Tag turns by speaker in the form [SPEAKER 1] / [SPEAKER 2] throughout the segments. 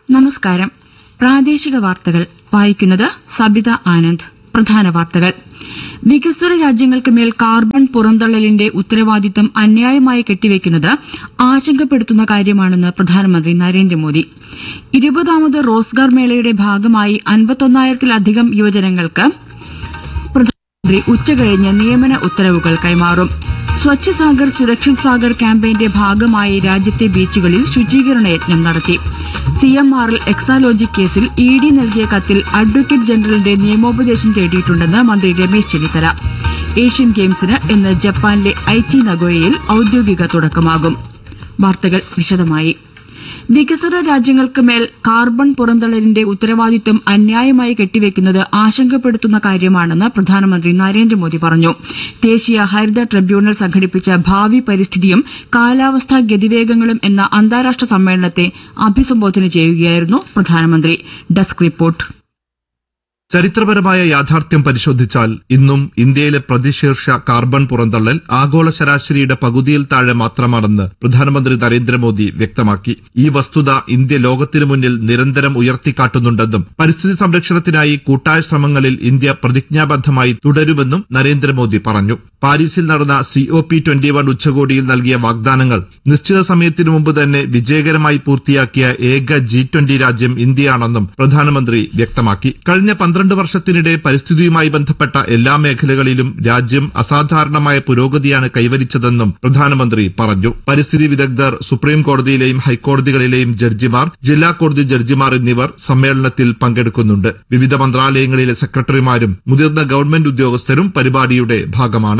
[SPEAKER 1] നമസ്കാരം പ്രാദേശിക വാർത്തകൾ വായിക്കുന്നത് സബിത ആനന്ദ് പ്രധാന വാർത്തകൾ വികസ്വര രാജ്യങ്ങൾക്ക് മേൽ കാർബൺ പുറന്തള്ളലിന്റെ ഉത്തരവാദിത്തം അന്യായമായി കെട്ടിവെക്കുന്നത് ആശങ്കപ്പെടുത്തുന്ന കാര്യമാണെന്ന് പ്രധാനമന്ത്രി നരേന്ദ്രമോദി ഇരുപതാമത് റോസ്ഗാർ മേളയുടെ ഭാഗമായി അൻപത്തൊന്നായിരത്തിലധികം യുവജനങ്ങൾക്ക് പ്രധാനമന്ത്രി ഉച്ചകഴിഞ്ഞ് നിയമന ഉത്തരവുകൾ കൈമാറും സ്വച്ഛ് സാഗർ സുരക്ഷിത് സാഗർ ക്യാമ്പയിന്റെ ഭാഗമായി രാജ്യത്തെ ബീച്ചുകളിൽ ശുചീകരണ യജ്ഞം നടത്തി സിഎംആർഎൽ എക്സാലോജി കേസിൽ ഇ ഡി നൽകിയ കത്തിൽ അഡ്വക്കേറ്റ് ജനറലിന്റെ നിയമോപദേശം തേടിയിട്ടുണ്ടെന്ന് മന്ത്രി രമേശ് ചെന്നിത്തല ഏഷ്യൻ ഗെയിംസിന് ഇന്ന് ജപ്പാനിലെ ഐച്ചി നഗോയയിൽ ഔദ്യോഗിക തുടക്കമാകും വാർത്തകൾ വിശദമായി വികസ്വര രാജ്യങ്ങൾക്ക് മേൽ കാർബൺ പുറന്തള്ളലിന്റെ ഉത്തരവാദിത്വം അന്യായമായി കെട്ടിവെക്കുന്നത് ആശങ്കപ്പെടുത്തുന്ന കാര്യമാണെന്ന് പ്രധാനമന്ത്രി നരേന്ദ്രമോദി പറഞ്ഞു ദേശീയ ഹരിത ട്രിബ്യൂണൽ സംഘടിപ്പിച്ച ഭാവി പരിസ്ഥിതിയും കാലാവസ്ഥാ ഗതിവേഗങ്ങളും എന്ന അന്താരാഷ്ട്ര സമ്മേളനത്തെ അഭിസംബോധന ചെയ്യുകയായിരുന്നു പ്രധാനമന്ത്രി ഡെസ്ക് റിപ്പോർട്ട്
[SPEAKER 2] ചരിത്രപരമായ യാഥാർത്ഥ്യം പരിശോധിച്ചാൽ ഇന്നും ഇന്ത്യയിലെ പ്രതിശീർഷ കാർബൺ പുറന്തള്ളൽ ആഗോള ശരാശരിയുടെ പകുതിയിൽ താഴെ മാത്രമാണെന്ന് പ്രധാനമന്ത്രി നരേന്ദ്രമോദി വ്യക്തമാക്കി ഈ വസ്തുത ഇന്ത്യ ലോകത്തിനു മുന്നിൽ നിരന്തരം ഉയർത്തിക്കാട്ടുന്നുണ്ടെന്നും പരിസ്ഥിതി സംരക്ഷണത്തിനായി കൂട്ടായ ശ്രമങ്ങളിൽ ഇന്ത്യ പ്രതിജ്ഞാബദ്ധമായി തുടരുമെന്നും നരേന്ദ്രമോദി പറഞ്ഞു പാരീസിൽ നടന്ന സിഒ പി ട്വന്റി വൺ ഉച്ചകോടിയിൽ നൽകിയ വാഗ്ദാനങ്ങൾ നിശ്ചിത സമയത്തിനു മുമ്പ് തന്നെ വിജയകരമായി പൂർത്തിയാക്കിയ ഏക ജി ട്വന്റി രാജ്യം ഇന്ത്യയാണെന്നും പ്രധാനമന്ത്രി വ്യക്തമാക്കി കഴിഞ്ഞ പന്ത്രണ്ട് വർഷത്തിനിടെ പരിസ്ഥിതിയുമായി ബന്ധപ്പെട്ട എല്ലാ മേഖലകളിലും രാജ്യം അസാധാരണമായ പുരോഗതിയാണ് കൈവരിച്ചതെന്നും പ്രധാനമന്ത്രി പറഞ്ഞു പരിസ്ഥിതി വിദഗ്ധർ സുപ്രീം കോടതിയിലെയും ഹൈക്കോടതികളിലെയും ജഡ്ജിമാർ ജില്ലാ കോടതി ജഡ്ജിമാർ എന്നിവർ സമ്മേളനത്തിൽ പങ്കെടുക്കുന്നുണ്ട് വിവിധ മന്ത്രാലയങ്ങളിലെ സെക്രട്ടറിമാരും മുതിർന്ന ഗവൺമെന്റ് ഉദ്യോഗസ്ഥരും പരിപാടിയുടെ ഭാഗമാണ്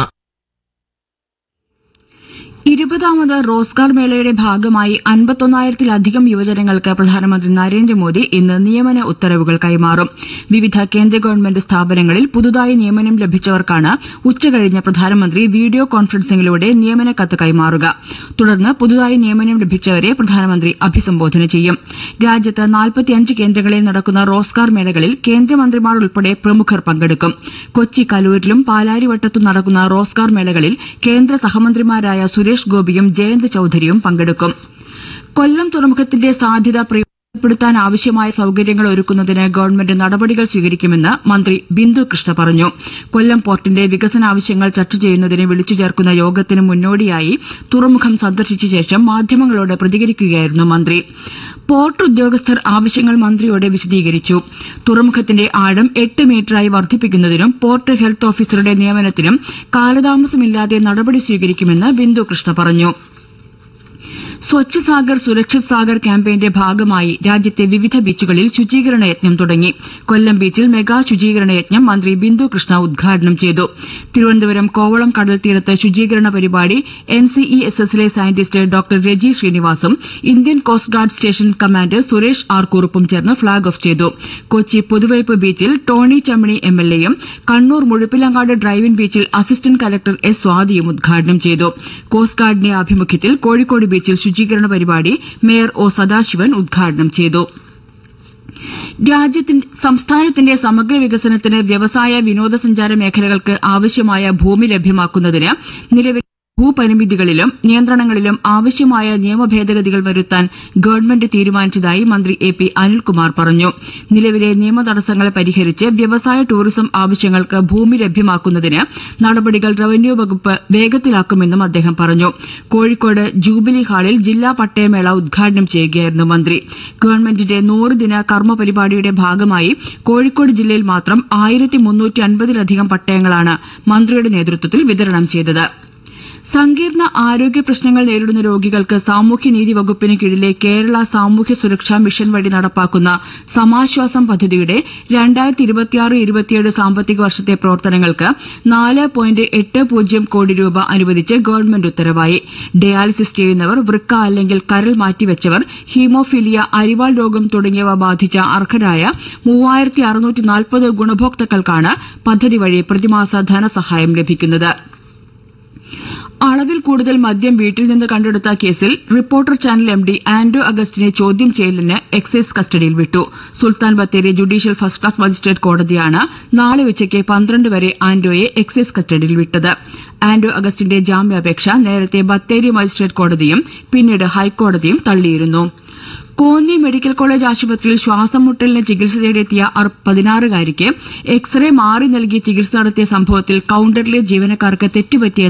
[SPEAKER 1] ഇരുപതാമത് റോസ്ഗാർ മേളയുടെ ഭാഗമായി അൻപത്തൊന്നായിരത്തിലധികം യുവജനങ്ങൾക്ക് പ്രധാനമന്ത്രി നരേന്ദ്രമോദി ഇന്ന് നിയമന ഉത്തരവുകൾ കൈമാറും വിവിധ കേന്ദ്ര ഗവൺമെന്റ് സ്ഥാപനങ്ങളിൽ പുതുതായി നിയമനം ലഭിച്ചവർക്കാണ് ഉച്ചകഴിഞ്ഞ് പ്രധാനമന്ത്രി വീഡിയോ കോൺഫറൻസിംഗിലൂടെ നിയമന കത്ത് കൈമാറുക തുടർന്ന് പുതുതായി നിയമനം ലഭിച്ചവരെ പ്രധാനമന്ത്രി അഭിസംബോധന ചെയ്യും രാജ്യത്ത് നാൽപ്പത്തിയഞ്ച് കേന്ദ്രങ്ങളിൽ നടക്കുന്ന റോസ്ഗാർ മേളകളിൽ കേന്ദ്രമന്ത്രിമാർ ഉൾപ്പെടെ പ്രമുഖർ പങ്കെടുക്കും കൊച്ചി കലൂരിലും പാലാരിവട്ടത്തും നടക്കുന്ന റോസ്ഗാർ മേളകളിൽ കേന്ദ്ര സഹമന്ത്രിമാരായ സുരേഷ് ഗോപിയും ജയന്ത് ചൌധരിയും പങ്കെടുക്കും കൊല്ലം തുറമുഖത്തിന്റെ സാധ്യത പ്രയോജനപ്പെടുത്താൻ ആവശ്യമായ സൌകര്യങ്ങൾ ഒരുക്കുന്നതിന് ഗവൺമെന്റ് നടപടികൾ സ്വീകരിക്കുമെന്ന് മന്ത്രി ബിന്ദു കൃഷ്ണ പറഞ്ഞു കൊല്ലം പോർട്ടിന്റെ വികസനാവശ്യങ്ങൾ ചർച്ച ചെയ്യുന്നതിന് വിളിച്ചു ചേർക്കുന്ന യോഗത്തിന് മുന്നോടിയായി തുറമുഖം സന്ദർശിച്ച ശേഷം മാധ്യമങ്ങളോട് പ്രതികരിക്കുകയായിരുന്നു മന്ത്രി പോർട്ട് ഉദ്യോഗസ്ഥർ ആവശ്യങ്ങൾ മന്ത്രിയോട് വിശദീകരിച്ചു തുറമുഖത്തിന്റെ ആഴം എട്ട് മീറ്ററായി വർദ്ധിപ്പിക്കുന്നതിനും പോർട്ട് ഹെൽത്ത് ഓഫീസറുടെ നിയമനത്തിനും കാലതാമസമില്ലാതെ നടപടി സ്വീകരിക്കുമെന്ന് ബിന്ദു കൃഷ്ണ പറഞ്ഞു സ്വച്ഛ് സാഗർ സുരക്ഷിത് സാഗർ ക്യാമ്പയിന്റെ ഭാഗമായി രാജ്യത്തെ വിവിധ ബീച്ചുകളിൽ ശുചീകരണ യജ്ഞം തുടങ്ങി കൊല്ലം ബീച്ചിൽ മെഗാ ശുചീകരണ യജ്ഞം മന്ത്രി ബിന്ദു കൃഷ്ണ ഉദ്ഘാടനം ചെയ്തു തിരുവനന്തപുരം കോവളം കടൽ തീരത്ത് ശുചീകരണ പരിപാടി എൻസിഇഎസ്എസിലെ സയന്റിസ്റ്റ് ഡോക്ടർ രജി ശ്രീനിവാസും Indian coast guard station commander Suresh R കുറുപ്പും ചേർന്ന് ഫ്ളാഗ് ഓഫ് ചെയ്തു കൊച്ചി പുതുവൈപ്പ് ബീച്ചിൽ ടോണി ചമ്മണി എംഎൽഎയും കണ്ണൂർ മുഴുപ്പിലങ്ങാട് ഡ്രൈവിൻ ബീച്ചിൽ അസിസ്റ്റന്റ് കലക്ടർ എസ് സ്വാതിയും ഉദ്ഘാടനം ചെയ്തു കോസ്റ്റ് ഗാർഡിന്റെ ആഭിമുഖ്യത്തിൽ കോഴിക്കോട് ബീച്ചിൽ ശുചീകരണ പരിപാടി മേയർ ഒ സദാശിവൻ ഉദ്ഘാടനം ചെയ്തു രാജ്യത്തിന്റെ സംസ്ഥാനത്തിന്റെ സമഗ്ര വികസനത്തിന് വ്യവസായ വിനോദസഞ്ചാര മേഖലകൾക്ക് ആവശ്യമായ ഭൂമി ലഭ്യമാക്കുന്നതിന് നിലവിൽ ഭൂപരിമിതികളിലും നിയന്ത്രണങ്ങളിലും ആവശ്യമായ നിയമ ഭേദഗതികൾ വരുത്താൻ ഗവൺമെന്റ് തീരുമാനിച്ചതായി മന്ത്രി എ പി അനിൽകുമാർ പറഞ്ഞു നിലവിലെ നിയമ തടസ്സങ്ങൾ പരിഹരിച്ച് വ്യവസായ ടൂറിസം ആവശ്യങ്ങൾക്ക് ഭൂമി ലഭ്യമാക്കുന്നതിന് നടപടികൾ റവന്യൂ വകുപ്പ് വേഗത്തിലാക്കുമെന്നും അദ്ദേഹം പറഞ്ഞു കോഴിക്കോട് ജൂബിലി ഹാളിൽ ജില്ലാ പട്ടയമേള ഉദ്ഘാടനം ചെയ്യുകയായിരുന്നു മന്ത്രി ഗവൺമെന്റിന്റെ നൂറ് ദിന കർമ്മ പരിപാടിയുടെ ഭാഗമായി കോഴിക്കോട് ജില്ലയിൽ മാത്രം ആയിരത്തി മുന്നൂറ്റി അൻപതിലധികം പട്ടയങ്ങളാണ് മന്ത്രിയുടെ നേതൃത്വത്തിൽ വിതരണം ചെയ്തത് സങ്കീർണ ആരോഗ്യ പ്രശ്നങ്ങൾ നേരിടുന്ന രോഗികൾക്ക് സാമൂഹ്യനീതി വകുപ്പിന് കീഴിലെ കേരള സാമൂഹ്യ സുരക്ഷാ മിഷൻ വഴി നടപ്പാക്കുന്ന സമാശ്വാസം പദ്ധതിയുടെ രണ്ടായിരത്തി ഇരുപത്തിയാറ് ഇരുപത്തിയേഴ് സാമ്പത്തിക വർഷത്തെ പ്രവർത്തനങ്ങൾക്ക് നാല് പോയിന്റ് എട്ട് പൂജ്യം കോടി രൂപ അനുവദിച്ച് ഗവൺമെന്റ് ഉത്തരവായി ഡയാലിസിസ് ചെയ്യുന്നവർ വൃക്ക അല്ലെങ്കിൽ കരൾ മാറ്റിവെച്ചവർ ഹീമോഫീലിയ അരിവാൾ രോഗം തുടങ്ങിയവ ബാധിച്ച അർഹരായ മൂവായിരത്തി അറുന്നൂറ്റി നാൽപ്പത് ഗുണഭോക്താക്കൾക്കാണ് പദ്ധതി വഴി പ്രതിമാസ ധനസഹായം ലഭിക്കുന്നത് അളവിൽ കൂടുതൽ മദ്യം വീട്ടിൽ നിന്ന് കണ്ടെടുത്ത കേസിൽ reporter channel M D Anto അഗസ്റ്റിനെ ചോദ്യം ചെയ്യലിന് എക്സൈസ് കസ്റ്റഡിയിൽ വിട്ടു Sultan Bathery judicial first class magistrate കോടതിയാണ് നാളെ ഉച്ചയ്ക്ക് പന്ത്രണ്ട് വരെ ആന്റോയെ എക്സൈസ് കസ്റ്റഡിയിൽ വിട്ടത് ആന്റോ അഗസ്റ്റിന്റെ ജാമ്യാപേക്ഷ നേരത്തെ ബത്തേരി മജിസ്ട്രേറ്റ് കോടതിയും പിന്നീട് ഹൈക്കോടതിയും തള്ളിയിരുന്നു കോന്നി മെഡിക്കൽ കോളേജ് ആശുപത്രിയിൽ ശ്വാസം മുട്ടലിന് ചികിത്സ തേടിയെത്തിയ അർ- പതിനാറുകാരിക്ക് എക്സ്റേ മാറി നൽകി ചികിത്സ നടത്തിയ സംഭവത്തിൽ കൌണ്ടറിലെ ജീവനക്കാർക്ക് തെറ്റുപറ്റിയ